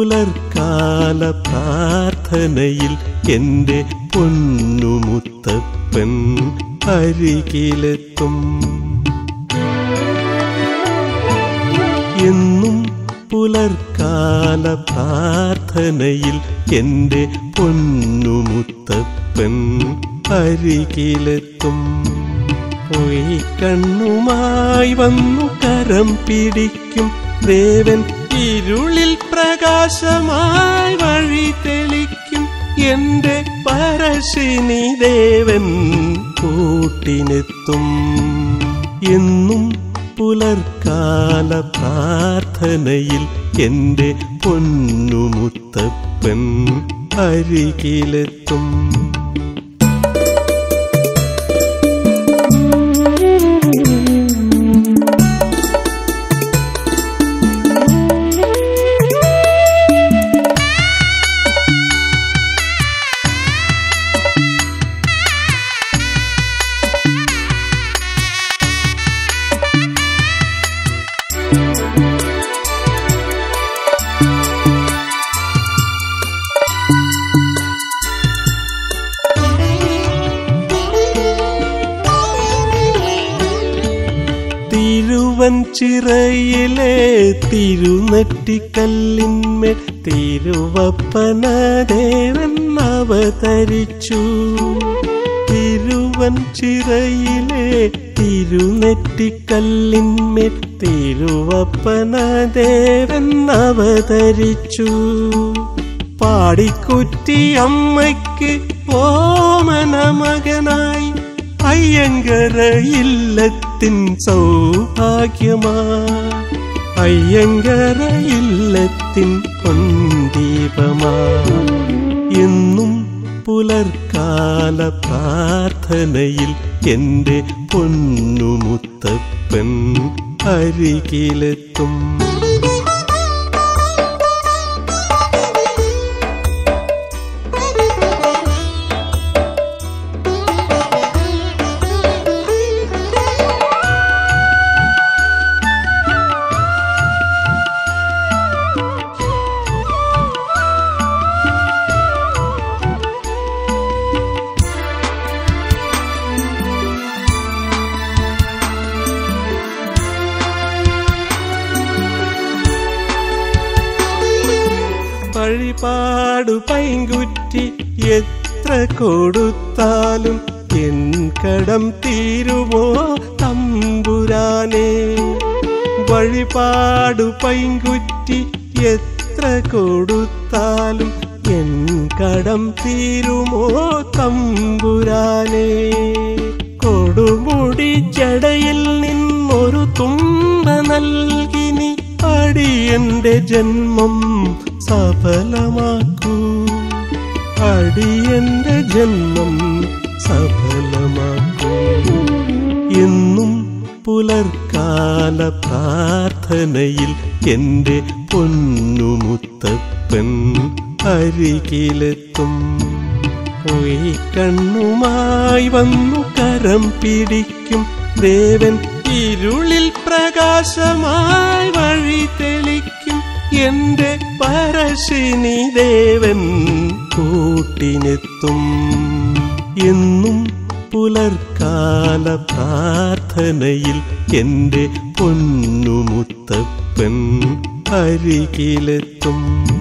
പുലർക്കാല പ്രാർത്ഥനയിൽ എൻ്റെ പൊന്നുമുത്തപ്പൻ അരികിലെത്തും എന്നും പുലർക്കാല പ്രാർത്ഥനയിൽ എൻ്റെ പൊന്നുമുത്തപ്പൻ അരികിലെത്തും പോയി കണ്ണുമായി വന്നു കരം പിടിക്കും ദേവൻ ഇരുളിൽ പ്രകാശമായി വഴി തെളിക്കും എന്റെ പരശിനി ദേവൻ കൂട്ടിനെത്തും എന്നും പുലർക്കാല പ്രാർത്ഥനയിൽ എൻ്റെ പൊന്നുമുത്തപ്പൻ അരികിലെത്തും തിരുവഞ്ചിറയിലെ തിരുനെറ്റിക്കല്ലിന്മേൽ തിരുവപ്പനദേവൻ അവതരിച്ചു തിരുവഞ്ചിറയിലെ തിരുനെറ്റിക്കല്ലിന്മേൽ തിരുവപ്പനദേവൻ അവതരിച്ചു പാടിക്കുറ്റി അമ്മയ്ക്ക് ഓമന മകനായി അയ്യങ്കര ഇല്ലത്തിൻ സൗഭാഗ്യമാ അയ്യങ്കര ഇല്ലത്തിൻ പൊന്തീപമാ എന്നും പുലർക്കാല പ്രാർത്ഥനയിൽ എൻ്റെ പൊന്നുമുത്തപ്പൻ അരികിലെത്തും വഴിപാടു പൈങ്കുറ്റി എത്ര കൊടുത്താലും എൻ കടം തീരുമോ തമ്പുരാനെ വഴിപാടു പൈങ്കുറ്റി എത്ര കൊടുത്താലും എൻ കടം തീരുമോ തമ്പുരാനെ കൊടുമുടി ജടയിൽ നിന്നൊരു തുമ്പ നൽകിനി അടിയന്റെ ജന്മം സഫലമാക്കൂ അടിയന്റെ ജന്മം സഫലമാക്കൂ എന്നും പുലർക്കാല പ്രാർത്ഥനയിൽ എൻ്റെ പൊന്നുമുത്തപ്പൻ അരികിലെത്തും പോയി കണ്ണുമായി വന്നു കരം പിടിക്കും ദേവൻ ഇരുളിൽ പ്രകാശമായി വഴി തെളിക്കും എന്റെ പരശിനി ദേവൻ കൂട്ടിനെത്തും എന്നും പുലർക്കാല പ്രാർത്ഥനയിൽ എൻ്റെ പൊന്നുമുത്തപ്പൻ അരികിലെത്തും